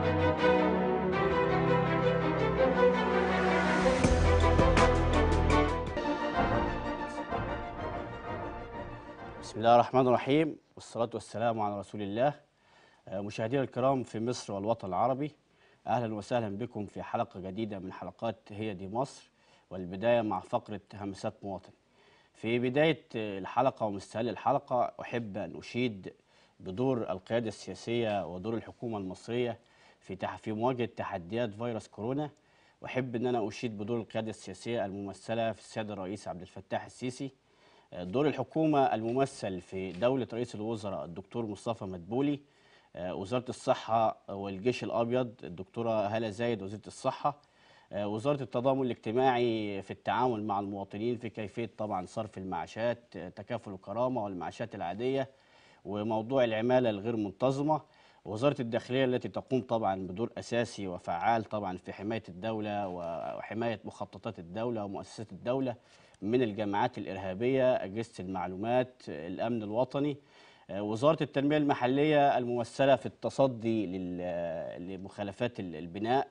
بسم الله الرحمن الرحيم والصلاة والسلام على رسول الله آه، مشاهدينا الكرام في مصر والوطن العربي أهلا وسهلا بكم في حلقة جديدة من حلقات هي دي مصر والبداية مع فقرة همسات مواطن في بداية آه، الحلقة ومستهل الحلقة أحب أن أشيد بدور القيادة السياسية ودور الحكومة المصرية في تح في مواجهة تحديات فيروس كورونا وأحب أن أنا أشيد بدور القيادة السياسية الممثلة في السيد الرئيس عبد الفتاح السيسي دور الحكومة الممثل في دولة رئيس الوزراء الدكتور مصطفى مدبولي آه، وزارة الصحة والجيش الأبيض الدكتورة هالة زايد وزيرة الصحة آه، وزارة التضامن الاجتماعي في التعامل مع المواطنين في كيفية طبعا صرف المعاشات آه، تكافل الكرامة والمعاشات العادية وموضوع العمالة الغير منتظمة وزارة الداخلية التي تقوم طبعا بدور أساسي وفعال طبعا في حماية الدولة وحماية مخططات الدولة ومؤسسات الدولة من الجماعات الإرهابية أجهزة المعلومات الأمن الوطني آه، وزارة التنمية المحلية الممثلة في التصدي لل- لمخالفات ال- البناء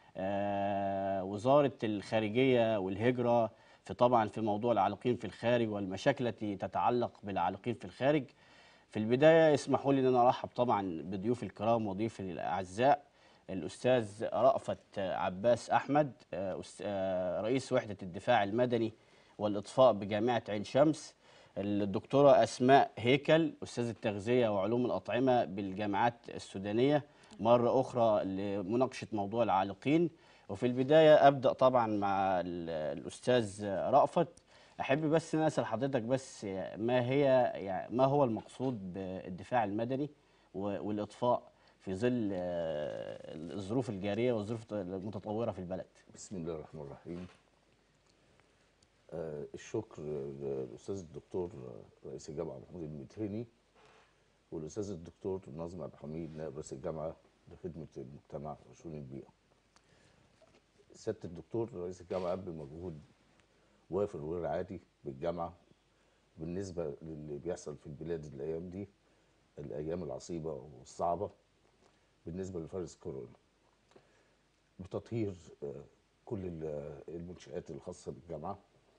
آه، وزارة الخارجية والهجرة في طبعا في موضوع العالقين في الخارج والمشاكل التي تتعلق بالعالقين في الخارج في البداية اسمحوا لي أن أنا أرحب طبعا بضيوفي الكرام وضيوفي الأعزاء الأستاذ رأفت عباس أحمد آه، أس- آه، رئيس وحدة الدفاع المدني والإطفاء بجامعة عين شمس الدكتورة أسماء هيكل أستاذ التغذية وعلوم الأطعمة بالجامعات السودانية مرة أخرى لمناقشة موضوع العالقين وفي البداية أبدأ طبعا مع ال- الأستاذ رأفت أحب بس أن أسأل حضرتك بس ما هي يعني ما هو المقصود بالدفاع المدني و- والإطفاء في ظل آه، الظروف الجارية والظروف المتطورة في البلد بسم الله الرحمن الرحيم آه الشكر للاستاذ الدكتور آه، رئيس الجامعه محمود المتهني والاستاذ الدكتور ناظم عبد الحميد نائب رئيس الجامعه لخدمه المجتمع وشؤون البيئه. سياده الدكتور رئيس الجامعه قبل مجهود وافر وغير عادي بالجامعه بالنسبه للي بيحصل في البلاد الايام دي الايام العصيبه والصعبه بالنسبه لفيروس كورونا. بتطهير آه، كل ال- المنشآت الخاصة بالجامعة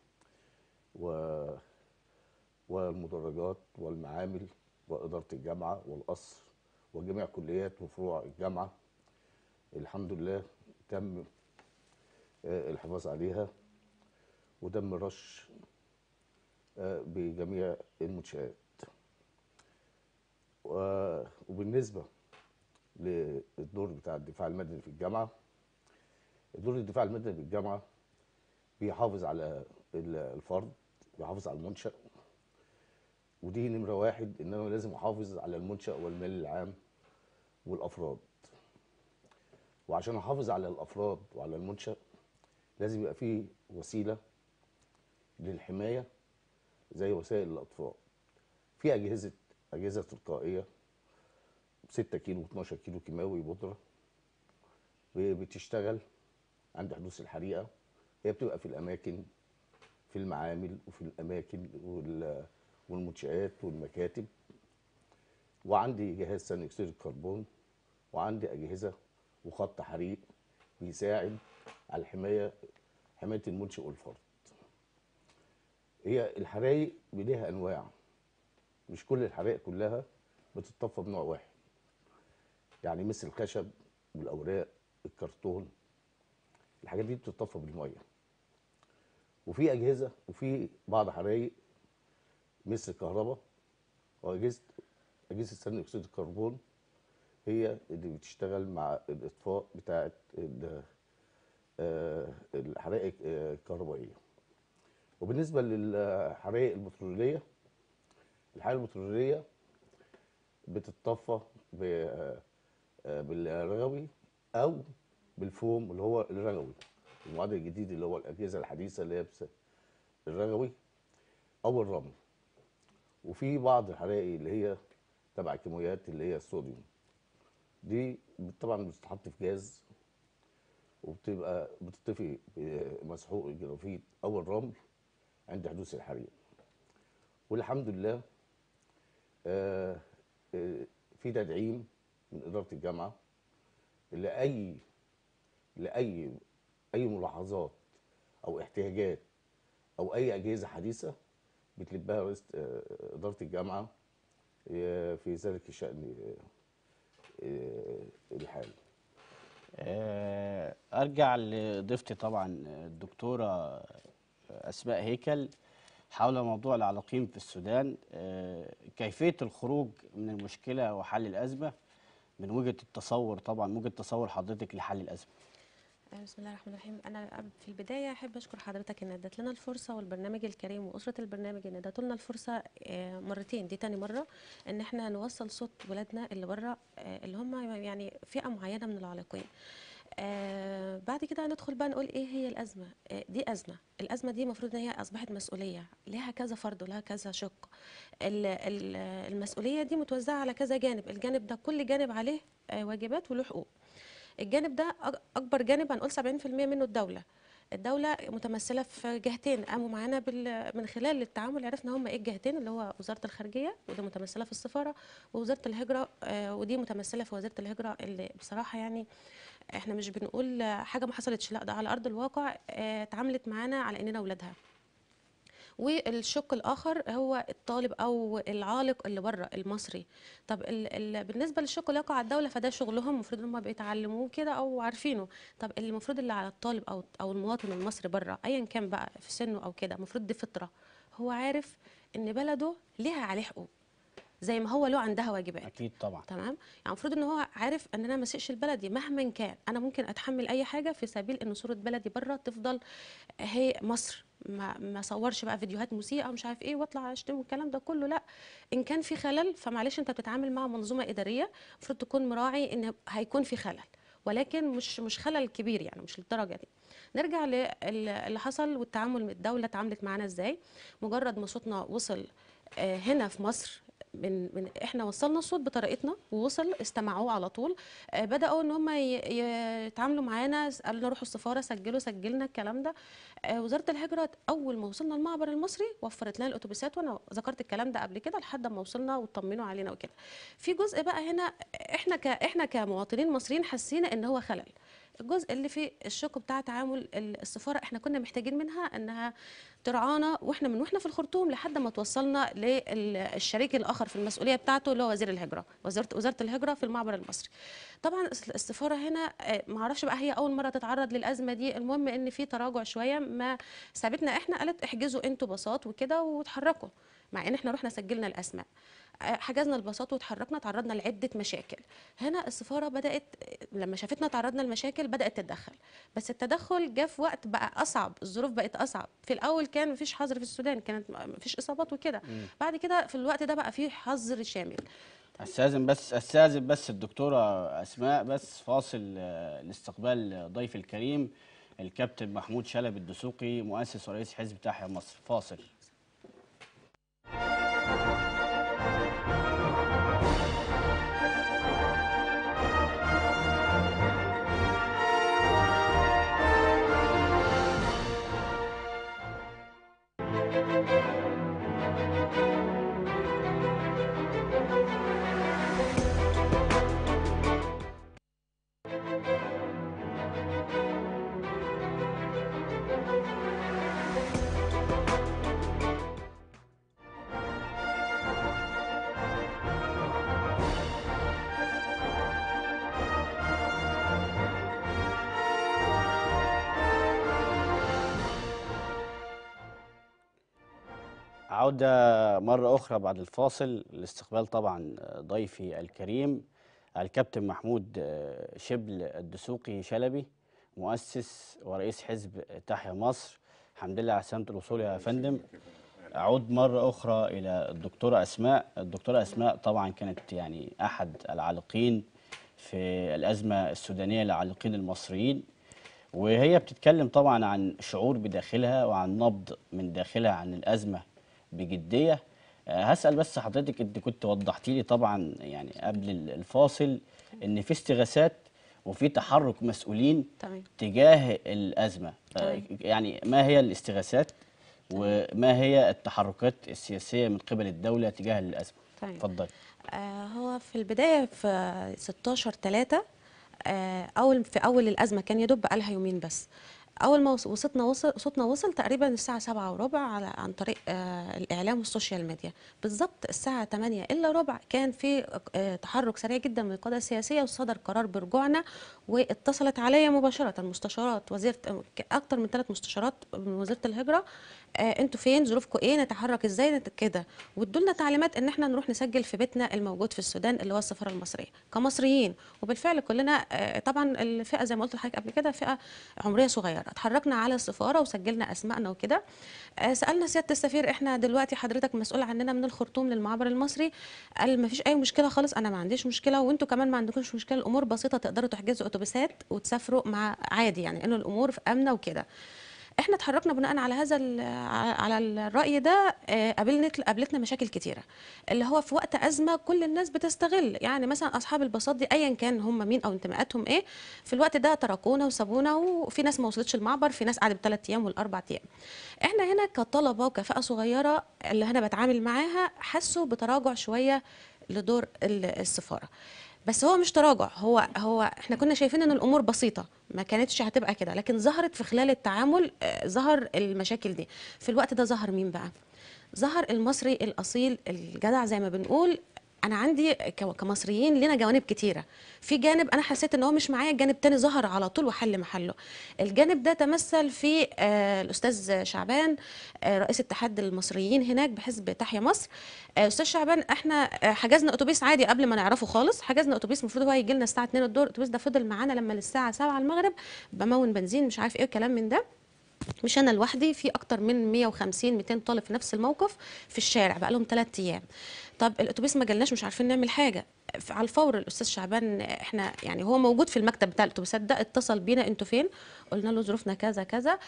و والمدرجات والمعامل وإدارة الجامعة والقصر وجميع كليات وفروع الجامعة الحمد لله تم آه، الحفاظ عليها وتم رش آه، بجميع المنشآت و- وبالنسبة للدور بتاع الدفاع المدني في الجامعة دور الدفاع المدني في الجامعة بيحافظ على ال- الفرد بيحافظ على المنشأ ودي نمرة واحد إن أنا لازم أحافظ على المنشأ والمال العام والأفراد وعشان أحافظ على الأفراد وعلى المنشأ لازم يبقى فيه وسيلة للحماية زي وسائل الأطفاء في أجهزة أجهزة تلقائية 6 كيلو 12 كيلو كيماوي بودرة بتشتغل عند حدوث الحريقه هي بتبقى في الاماكن في المعامل وفي الاماكن وال- والمنشآت والمكاتب وعندي جهاز ثاني اكسيد الكربون وعندي اجهزه وخط حريق بيساعد على الحمايه حمايه المنشئ والفرد هي الحرايق ليها انواع مش كل الحرائق كلها بتتطفى بنوع واحد يعني مثل الخشب والاوراق الكرتون الحاجات دي بتتطفى بالميه وفي اجهزه وفي بعض حرايق مثل الكهرباء واجهزه اجهزه ثاني اكسيد الكربون هي اللي بتشتغل مع الاطفاء بتاعه ال- آه، الحرائق آه، الكهربائيه وبالنسبه للحرائق البتروليه الحرائق البتروليه بتتطفى ب- آه، آه، بالرغوي او بالفوم اللي هو الرغوي المعدل الجديد اللي هو الاجهزه الحديثه اللي هي بس- الرغوي او الرمل وفي بعض الحرائق اللي هي تبع الكيماويات اللي هي الصوديوم دي طبعا بتتحط في جاز وبتبقى بتطفي بمسحوق الجرافيت او الرمل عند حدوث الحريق والحمد لله آه، آه، في تدعيم من اداره الجامعه لاي لاي اي ملاحظات او احتياجات او اي اجهزه حديثه بتلبها رئيس آه، اداره الجامعه آه، في ذلك الشان آه، آه، الحالي آه، ارجع لضيفتي طبعا الدكتوره اسماء هيكل حول موضوع العلاقين في السودان آه، كيفيه الخروج من المشكله وحل الازمه من وجهه التصور طبعا من وجهه تصور حضرتك لحل الازمه آه، بسم الله الرحمن الرحيم انا أب- في البدايه احب اشكر حضرتك ان ادت لنا الفرصه والبرنامج الكريم واسره البرنامج ان ادتوا لنا الفرصه آه، مرتين دي تاني مره ان احنا نوصل صوت ولادنا اللي بره آه، اللي هم يعني فئه معينه من العالقين آه بعد كده ندخل بقى نقول ايه هي الازمه آه دي ازمه الازمه دي المفروض ان هي اصبحت مسؤوليه لها كذا فرد ولها كذا شق ال- ال- المسؤوليه دي متوزعه على كذا جانب الجانب ده كل جانب عليه آه واجبات وله حقوق الجانب ده أك- اكبر جانب هنقول 70% منه الدوله الدولة متمثلة في جهتين قاموا معانا بال... من خلال التعامل عرفنا هم ايه الجهتين اللي هو وزارة الخارجية ودي متمثلة في السفارة ووزارة الهجرة آه، ودي متمثلة في وزارة الهجرة اللي بصراحة يعني احنا مش بنقول آه، حاجة ما حصلتش لا ده على أرض الواقع آه، اتعاملت معانا على إننا أولادها والشق الاخر هو الطالب او العالق اللي بره المصري طب ال ال بالنسبه للشق اللي يقع على الدوله فده شغلهم المفروض ان هم بيتعلموه كده او عارفينه طب اللي المفروض اللي على الطالب او او المواطن المصري بره ايا كان بقى في سنه او كده المفروض دي فطره هو عارف ان بلده ليها عليه حقوق زي ما هو له عندها واجبات اكيد طبعا تمام يعني المفروض ان هو عارف ان انا ما اسيئش لبلدي مهما كان انا ممكن اتحمل اي حاجه في سبيل ان صوره بلدي بره تفضل هي مصر ما ما صورش بقى فيديوهات مسيئه ومش عارف ايه واطلع اشتم والكلام ده كله لا ان كان في خلل فمعلش انت بتتعامل مع منظومه اداريه المفروض تكون مراعي ان هيكون في خلل ولكن مش مش خلل كبير يعني مش للدرجه دي نرجع للي حصل والتعامل من الدوله اتعاملت معانا ازاي مجرد ما صوتنا وصل آه، هنا في مصر من من احنا وصلنا الصوت بطريقتنا ووصل استمعوه على طول آه، بداوا ان هم ي- يتعاملوا معانا قالوا لنا روحوا السفاره سجلوا سجلنا الكلام ده آه، وزاره الهجره اول ما وصلنا المعبر المصري وفرت لنا الاتوبيسات وانا ذكرت الكلام ده قبل كده لحد ما وصلنا واطمنوا علينا وكده في جزء بقى هنا احنا ك احنا كمواطنين مصريين حسينا ان هو خلل الجزء اللي في الشق بتاع تعامل السفاره احنا كنا محتاجين منها انها ترعانا واحنا من واحنا في الخرطوم لحد ما توصلنا للشريك الاخر في المسؤوليه بتاعته اللي هو وزير الهجره وزاره وزاره الهجره في المعبر المصري طبعا الس- السفاره هنا آه، ما اعرفش بقى هي اول مره تتعرض للازمه دي المهم ان في تراجع شويه ما سابتنا احنا قالت احجزوا انتوا باصات وكده وتحركوا مع ان احنا رحنا سجلنا الاسماء آه، حجزنا الباصات وتحركنا تعرضنا لعده مشاكل هنا السفاره بدات لما شافتنا تعرضنا لمشاكل بدات تتدخل بس التدخل جه في وقت بقى اصعب الظروف بقت اصعب في الاول كان مفيش حظر في السودان كانت مفيش اصابات وكده بعد كده في الوقت ده بقى في حظر شامل استاذن بس استاذن بس الدكتوره اسماء بس فاصل آه، لاستقبال ضيف الكريم الكابتن محمود شلبي الدسوقي مؤسس ورئيس حزب تحيا مصر فاصل عودة مرة أخرى بعد الفاصل لاستقبال طبعا ضيفي الكريم الكابتن محمود شبل الدسوقي شلبي مؤسس ورئيس حزب تحيا مصر الحمد لله على سلامة الوصول يا فندم أعود مرة أخرى إلى الدكتورة أسماء الدكتورة أسماء طبعا كانت يعني أحد العالقين في الأزمة السودانية للعالقين المصريين وهي بتتكلم طبعا عن شعور بداخلها وعن نبض من داخلها عن الأزمة بجدية آه، هسأل بس حضرتك انت كنت وضحتي لي طبعا يعني قبل الفاصل ان في استغاثات وفي تحرك مسؤولين تمام تجاه الأزمة آه، تمام. يعني ما هي الاستغاثات وما هي التحركات السياسية من قبل الدولة تجاه الأزمة تمام اتفضل آه هو في البداية في 16 3 آه، اول في اول الازمه كان يدب بقالها يومين بس اول ما وص- وصلنا وصل صوتنا وصل تقريبا الساعه سبعة وربع على عن طريق آه، الاعلام والسوشيال ميديا بالظبط الساعه 8 الا ربع كان في آه، تحرك سريع جدا من القاده السياسيه وصدر قرار برجوعنا واتصلت عليا مباشره مستشارات وزيره اكتر من ثلاث مستشارات من وزيره الهجره آه، انتوا فين ظروفكم ايه نتحرك ازاي نت- كده وادوا لنا تعليمات ان احنا نروح نسجل في بيتنا الموجود في السودان اللي هو السفاره المصريه كمصريين وبالفعل كلنا آه، طبعا الفئه زي ما قلت لحضرتك قبل كده فئه عمريه صغيره اتحركنا على السفاره وسجلنا اسمائنا وكده آه، سالنا سياده السفير احنا دلوقتي حضرتك مسؤول عننا من الخرطوم للمعبر المصري قال ما فيش اي مشكله خالص انا ما عنديش مشكله وانتوا كمان ما عندكوش مشكله الامور بسيطه تقدروا تحجزوا اتوبيسات وتسافروا مع عادي يعني انه الامور في امنه وكده احنا اتحركنا بناء على هذا ال- على الراي ده آه، قابلت قابلتنا مشاكل كتيره اللي هو في وقت ازمه كل الناس بتستغل يعني مثلا اصحاب الباصات دي ايا كان هم مين او انتماءاتهم ايه في الوقت ده تركونا وسابونا وفي ناس ما وصلتش المعبر في ناس قعدت بثلاث ايام والاربع ايام احنا هنا كطلبه وكفئه صغيره اللي انا بتعامل معاها حسوا بتراجع شويه لدور ال- السفاره بس هو مش تراجع هو هو احنا كنا شايفين ان الامور بسيطه ما كانتش هتبقى كده لكن ظهرت في خلال التعامل آه، ظهر المشاكل دي في الوقت ده ظهر مين بقى ظهر المصري الاصيل الجدع زي ما بنقول انا عندي ك- كمصريين لنا جوانب كتيره في جانب انا حسيت ان هو مش معايا الجانب تاني ظهر على طول وحل محله الجانب ده تمثل في آه، الاستاذ شعبان آه، رئيس اتحاد المصريين هناك بحزب تحيا مصر آه، استاذ شعبان احنا آه، حجزنا اتوبيس عادي قبل ما نعرفه خالص حجزنا اتوبيس المفروض هو يجي لنا الساعه 2 الظهر الاتوبيس ده فضل معانا لما للساعه 7 المغرب بمون بنزين مش عارف ايه كلام من ده مش انا لوحدي في اكتر من 150 200 طالب في نفس الموقف في الشارع بقى لهم 3 ايام طب الاتوبيس ما جالناش مش عارفين نعمل حاجه ف- على الفور الاستاذ شعبان احنا يعني هو موجود في المكتب بتاع الاتوبيسات ده اتصل بينا انتوا فين قلنا له ظروفنا كذا كذا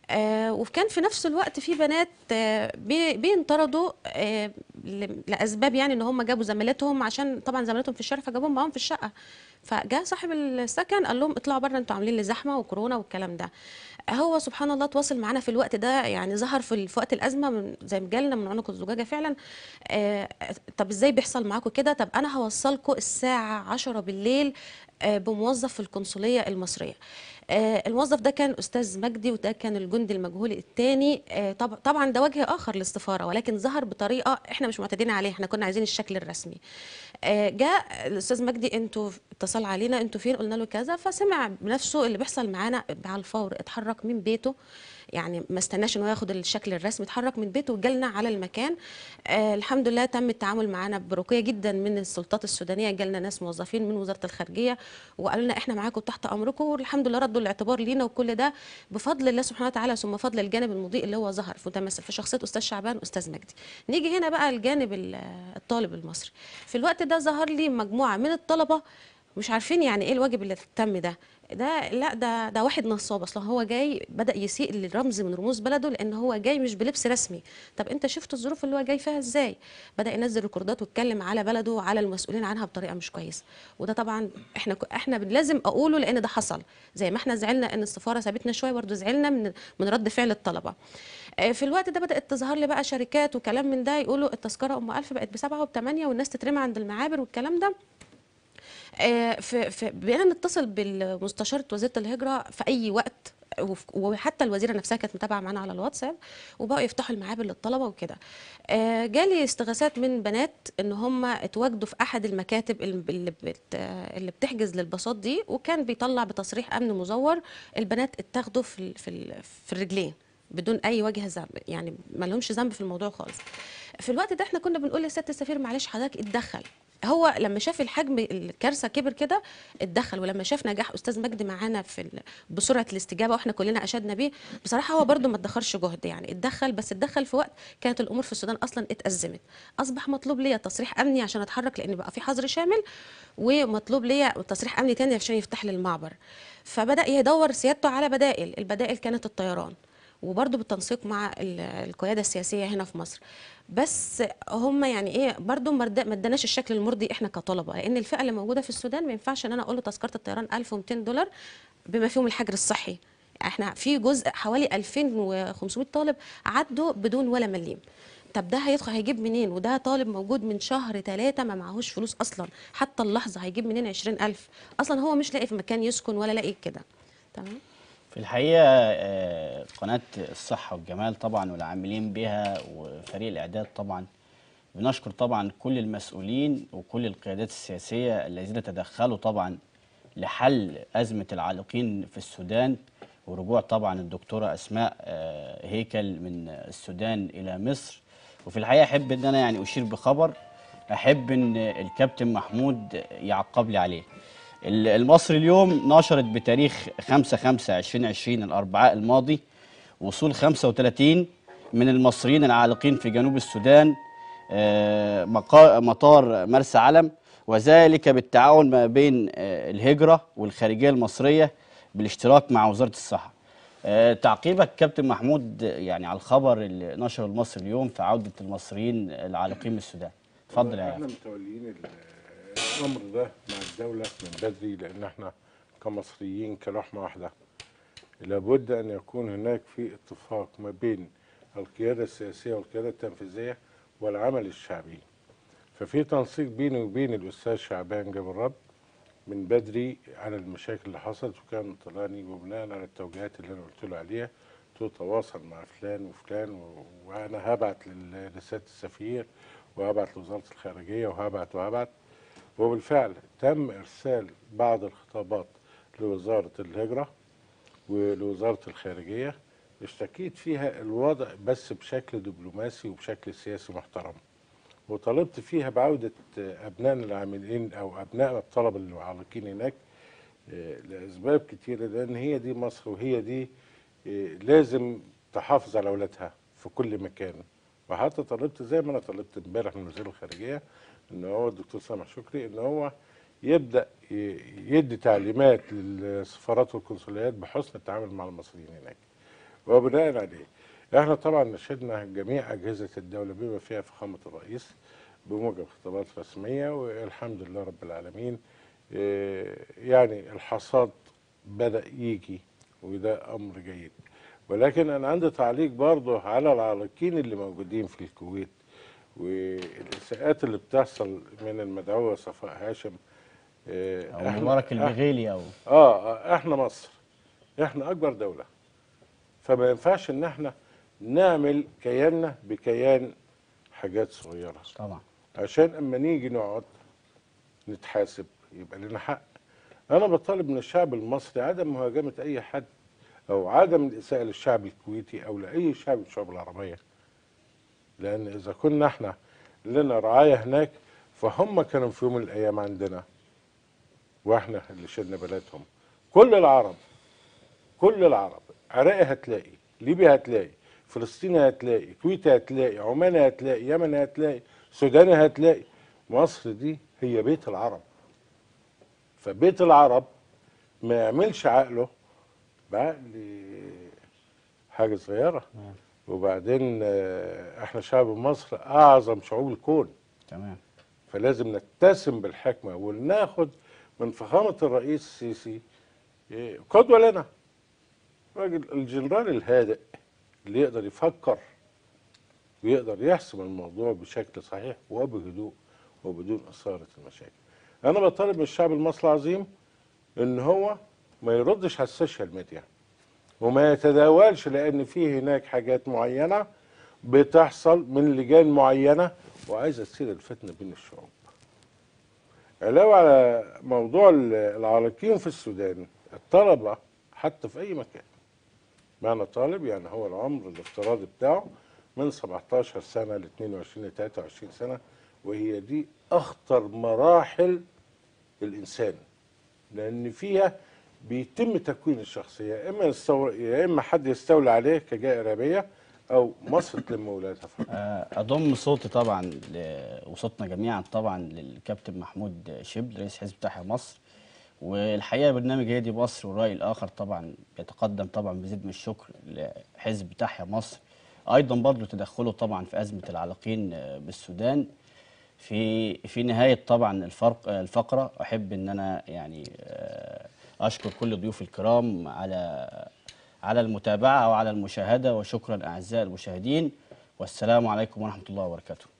آه وكان في نفس الوقت في بنات آه بي- بينطردوا آه ل- لاسباب يعني ان هم جابوا زميلاتهم عشان طبعا زميلاتهم في الشارع فجابوهم معاهم في الشقه فجاء صاحب السكن قال لهم اطلعوا بره انتوا عاملين لي زحمه وكورونا والكلام ده هو سبحان الله تواصل معانا في الوقت ده يعني ظهر في ال- في وقت الازمه من زي ما جالنا من عنق الزجاجه فعلا آه طب ازاي بيحصل معاكم كده طب انا هوصلكم الساعه 10 بالليل آه بموظف في القنصليه المصريه آه الموظف ده كان استاذ مجدي وده كان الجندي المجهول الثاني آه طب طبعا ده وجه اخر للسفاره ولكن ظهر بطريقه احنا مش معتادين عليها احنا كنا عايزين الشكل الرسمي آه جاء الاستاذ مجدي انتوا اتصل علينا انتوا فين قلنا له كذا فسمع بنفسه اللي بيحصل معانا على الفور اتحرك من بيته يعني ما استناش ان هو ياخد الشكل الرسمي اتحرك من بيته وجالنا على المكان آه الحمد لله تم التعامل معانا برقيه جدا من السلطات السودانيه جالنا ناس موظفين من وزاره الخارجيه وقالوا لنا احنا معاكم تحت امركم والحمد لله ردوا الاعتبار لينا وكل ده بفضل الله سبحانه وتعالى ثم فضل الجانب المضيء اللي هو ظهر في متمثل في شخصيه استاذ شعبان واستاذ مجدي نيجي هنا بقى الجانب ال- الطالب المصري في الوقت ده ظهر لي مجموعه من الطلبه مش عارفين يعني ايه الواجب اللي تم ده ده لا ده ده واحد نصاب اصلا هو جاي بدا يسيء لرمز من رموز بلده لان هو جاي مش بلبس رسمي طب انت شفت الظروف اللي هو جاي فيها ازاي بدا ينزل ريكوردات ويتكلم على بلده وعلى المسؤولين عنها بطريقه مش كويسه وده طبعا احنا ك- احنا لازم اقوله لان ده حصل زي ما احنا زعلنا ان السفاره سابتنا شويه برضو زعلنا من من رد فعل الطلبه آه، في الوقت ده بدات تظهر لي بقى شركات وكلام من ده يقولوا التذكره ام 1000 بقت بسبعه وبثمانيه والناس تترمى عند المعابر والكلام ده آه، في في بقينا نتصل بالمستشارة وزيرة الهجرة في أي وقت وف- وحتى الوزيرة نفسها كانت متابعة معانا على الواتساب وبقوا يفتحوا المعابر للطلبة وكده آه، جالي استغاثات من بنات ان هم اتواجدوا في احد المكاتب الم- اللي بت اللي بتحجز للباصات دي وكان بيطلع بتصريح امن مزور البنات اتاخدوا في ال- في ال- في الرجلين بدون اي وجه ذنب يعني ما لهمش ذنب في الموضوع خالص في الوقت ده احنا كنا بنقول لسياده السفير معلش حضرتك اتدخل هو لما شاف الحجم الكارثه كبر كده اتدخل ولما شاف نجاح استاذ مجدي معانا في ال- بسرعه الاستجابه واحنا كلنا اشدنا بيه بصراحه هو برده ما ادخرش جهد يعني اتدخل بس اتدخل في وقت كانت الامور في السودان اصلا اتازمت اصبح مطلوب ليا تصريح امني عشان اتحرك لان بقى في حظر شامل ومطلوب ليا تصريح امني تاني عشان يفتح لي المعبر فبدا يدور سيادته على بدائل البدائل كانت الطيران وبرضه بالتنسيق مع ال- القياده السياسيه هنا في مصر بس هم يعني ايه برضه ما رد- ما اداناش الشكل المرضي احنا كطلبه لان الفئه اللي موجوده في السودان ما ينفعش ان انا اقول له تذكره الطيران 1200 دولار بما فيهم الحجر الصحي احنا في جزء حوالي 2500 طالب عدوا بدون ولا مليم طب ده هيدخل هيجيب منين وده طالب موجود من شهر ثلاثة ما معهوش فلوس اصلا حتى اللحظه هيجيب منين 20000 اصلا هو مش لاقي في مكان يسكن ولا لاقي كده تمام في الحقيقة آه، قناة الصحة والجمال طبعا والعاملين بها وفريق الإعداد طبعا بنشكر طبعا كل المسؤولين وكل القيادات السياسية الذين تدخلوا طبعا لحل أزمة العالقين في السودان ورجوع طبعا الدكتورة أسماء آه، هيكل من السودان إلى مصر وفي الحقيقة أحب أن أنا يعني أشير بخبر أحب أن الكابتن محمود يعقب لي عليه ال- المصري اليوم نشرت بتاريخ 5 5 2020 الأربعاء الماضي وصول 35 من المصريين العالقين في جنوب السودان آه، مقا- مطار مرسى علم وذلك بالتعاون ما بين آه، الهجرة والخارجية المصرية بالاشتراك مع وزارة الصحة آه، تعقيبك كابتن محمود آه، يعني على الخبر اللي نشره المصري اليوم في عودة المصريين العالقين من السودان اتفضل يا احنا يحيى. متوليين ال- الامر ده مع الدوله من بدري لان احنا كمصريين كلحمه واحده لابد ان يكون هناك في اتفاق ما بين القياده السياسيه والقياده التنفيذيه والعمل الشعبي ففي تنسيق بيني وبين الاستاذ شعبان جاب الرب من بدري على المشاكل اللي حصلت وكان طلعني وبناء على التوجيهات اللي انا قلت له عليها قلت له تواصل مع فلان وفلان و- وانا هبعت لل- لسياده السفير وهبعت لوزاره الخارجيه وهبعت وهبعت وبالفعل تم ارسال بعض الخطابات لوزاره الهجره ولوزاره الخارجيه اشتكيت فيها الوضع بس بشكل دبلوماسي وبشكل سياسي محترم وطالبت فيها بعودة أبنائنا العاملين أو أبناء الطلبة المعلقين هناك آه، لأسباب كتيرة لأن هي دي مصر وهي دي آه، لازم تحافظ على أولادها في كل مكان وحتى طلبت زي ما أنا طلبت امبارح من وزير الخارجية إن هو الدكتور سامح شكري إن هو يبدأ ي- يدي تعليمات للسفارات والقنصليات بحسن التعامل مع المصريين هناك وبناء عليه احنا طبعا نشدنا جميع اجهزه الدوله بما فيها فخامه الرئيس بموجب خطابات رسميه والحمد لله رب العالمين إيه، يعني الحصاد بدا يجي وده امر جيد ولكن انا عندي تعليق برضه على العالقين اللي موجودين في الكويت والاساءات اللي بتحصل من المدعوه صفاء هاشم إيه، أو إحنا- مبارك إحنا- البغيلي أو اه آه، احنا مصر احنا اكبر دولة فما ينفعش ان احنا نعمل كياننا بكيان حاجات صغيرة طبعا عشان اما نيجي نقعد نتحاسب يبقى لنا حق انا بطالب من الشعب المصري عدم مهاجمة اي حد او عدم الاساءة للشعب الكويتي او لاي شعب من الشعوب العربية لان اذا كنا احنا لنا رعاية هناك فهم كانوا في يوم من الايام عندنا واحنا اللي شلنا بلادهم كل العرب كل العرب عراقي هتلاقي ليبيا هتلاقي فلسطين هتلاقي كويت هتلاقي عمان هتلاقي يمن هتلاقي سودان هتلاقي مصر دي هي بيت العرب فبيت العرب ما يعملش عقله بعقل حاجة صغيرة وبعدين آه، احنا شعب مصر اعظم شعوب الكون تمام فلازم نتسم بالحكمة وناخد من فخامة الرئيس السيسي إيه، قدوة لنا راجل الجنرال الهادئ اللي يقدر يفكر ويقدر يحسم الموضوع بشكل صحيح وبهدوء وبدون إثارة المشاكل أنا بطالب من الشعب المصري العظيم إن هو ما يردش على السوشيال ميديا وما يتداولش لأن في هناك حاجات معينة بتحصل من لجان معينة وعايزة تصير الفتنة بين الشعوب علاوة على موضوع ال- العالقين في السودان الطلبة حتى في أي مكان معنى طالب يعني هو العمر الافتراضي بتاعه من 17 سنة ل 22 ل 23 سنة وهي دي أخطر مراحل الإنسان لأن فيها بيتم تكوين الشخصية يا إما يستو... يا إما حد يستولى عليه كجاء إرهابية أو مصر تلم ولادها فقط آه، اضم صوتي طبعا ل- وصوتنا جميعا طبعا للكابتن محمود شبل رئيس حزب تحيا مصر والحقيقه برنامج هي دي مصر والراي الاخر طبعا يتقدم طبعا بزيد من الشكر لحزب تحيا مصر ايضا برضه تدخله طبعا في ازمه العالقين آه، بالسودان في في نهايه طبعا الفرق الفقره احب ان انا يعني آه، اشكر كل ضيوف الكرام على على المتابعه او على المشاهده وشكرا اعزائي المشاهدين والسلام عليكم ورحمه الله وبركاته